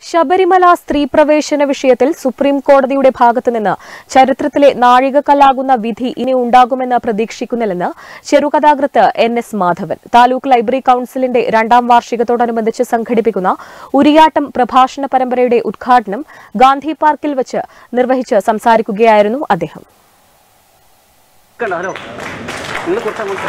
ശബരിമല സ്ത്രീ പ്രവേശന വിഷയത്തിൽ സുപ്രീം കോടതിയുടെ ഭാഗത്തുനിന്ന് ചരിത്രത്തിലെ നാഴികക്കല്ലാകുന്ന വിധി ഇനി ഉണ്ടാകുമെന്ന് പ്രതീക്ഷിക്കുന്നില്ലെന്ന് ചെറുകഥാകൃത്ത് N S Madhavan taluk library കൌൺസിലിന്റെ രണ്ടാം വാർഷികത്തോടനുബന്ധിച്ച് സംഘടിപ്പിക്കുന്ന ഉരിയാട്ടം പ്രഭാഷണ പരമ്പരയുടെ ഉദ്ഘാടനം ഗാന്ധി പാർക്കിൽ വച്ച് നിർവഹിച്ച് സംസാരിക്കുകയായിരുന്നു അദ്ദേഹം കണ്ടോ ഹലോ നിങ്ങൾ കുറച്ചങ്ങോട്ട്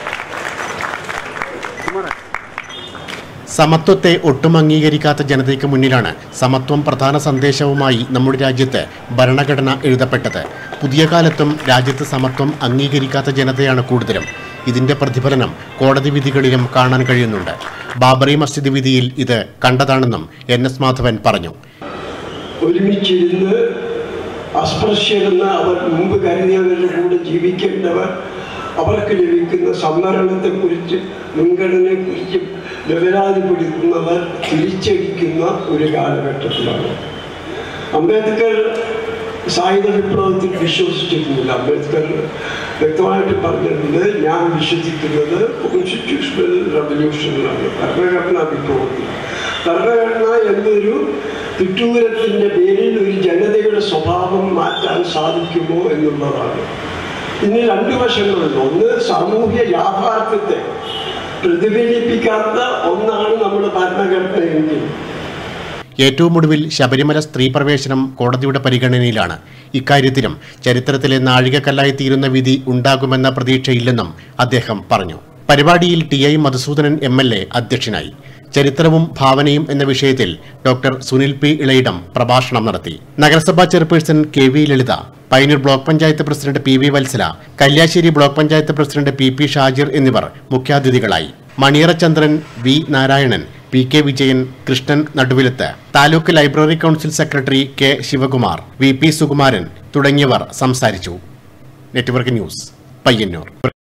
കുമാരൻ സമത്വത്തെ ഒട്ടും അംഗീകരിക്കാത്ത ജനതയ്ക്ക് മുന്നിലാണ് സമത്വം പ്രധാന സന്ദേശവുമായി നമ്മുടെ രാജ്യത്ത് ഭരണഘടന എഴുതപ്പെട്ടത് പുതിയ കാലത്തും രാജ്യത്ത് സമത്വം അംഗീകരിക്കാത്ത ജനതയാണ് കൂടുതലും ഇതിന്റെ പ്രതിഫലനം കോടതി വിധികളിലും കാണാൻ കഴിയുന്നുണ്ട് ബാബറി മസ്ജിദ് വിധിയിൽ ഇത് കണ്ടതാണെന്നും എൻ എസ് മാധവൻ പറഞ്ഞു ഒരുമിച്ചിരുന്ന് അസ്പൃശ്യരെന്ന് അവർ മുമ്പ് കരുതിയവരുടെ കൂടെ ജീവിക്കേണ്ടവർ അവർക്ക് ലഭിക്കുന്ന സംവരണത്തെക്കുറിച്ച് മുൻഗണനയെക്കുറിച്ച് നിരപരാധിപ്പെടുത്തുന്നവർ തിരിച്ചടിക്കുന്ന ഒരു കാലഘട്ടത്തിലാണ് അംബേദ്കർ സായുധ വിപ്ലവത്തിൽ വിശ്വസിച്ചിരുന്നില്ല അംബേദ്കർ വ്യക്തമായിട്ട് പറഞ്ഞിട്ടുണ്ട് ഞാൻ വിശ്വസിക്കുന്നത് കോൺസ്റ്റിറ്റ്യൂഷണൽ റവല്യൂഷനിലാണ് ഭരണഘടനാ വിപ്ലവത്തിൽ ഭരണഘടന എന്നൊരു തിട്ടൂരത്തിൻ്റെ പേരിൽ ഒരു ജനതയുടെ സ്വഭാവം മാറ്റാൻ സാധിക്കുമോ എന്നുള്ളതാണ് ഇനി രണ്ടു വശങ്ങളുണ്ട് ഒന്ന് സാമൂഹ്യ യാഥാർത്ഥ്യത്തെ പ്രതിഫലിപ്പിക്കാത്ത ഒന്നാണ് നമ്മുടെ ഭരണഘടന എങ്കിൽ ഏറ്റവും ഒടുവിൽ ശബരിമല സ്ത്രീ പ്രവേശനം കോടതിയുടെ പരിഗണനയിലാണ് ഇക്കാര്യത്തിലും ചരിത്രത്തിലെ നാഴികക്കല്ലായി തീരുന്ന വിധി ഉണ്ടാകുമെന്ന പ്രതീക്ഷയില്ലെന്നും അദ്ദേഹം പറഞ്ഞു പരിപാടിയിൽ T I Madhusoodanan M L A അധ്യക്ഷനായി ചരിത്രവും ഭാവനയും എന്ന വിഷയത്തിൽ ഡോക്ടർ സുനിൽ പി ഇളയിടം പ്രഭാഷണം നടത്തി നഗരസഭാ chairperson K V Lalitha Payyanur block panchayat president P V Vatsala Kalliasseri block panchayat president P P Shajir എന്നിവർ മുഖ്യാതിഥികളായി Maniyara Chandran V Narayanan P K Vijayan Krishnan Naduvilath taluk library council secretary K Sivakumar V P Sukumaran തുടങ്ങിയവർ സംസാരിച്ചു നെറ്റ്വർക്ക് ന്യൂസ് പയ്യന്നൂർ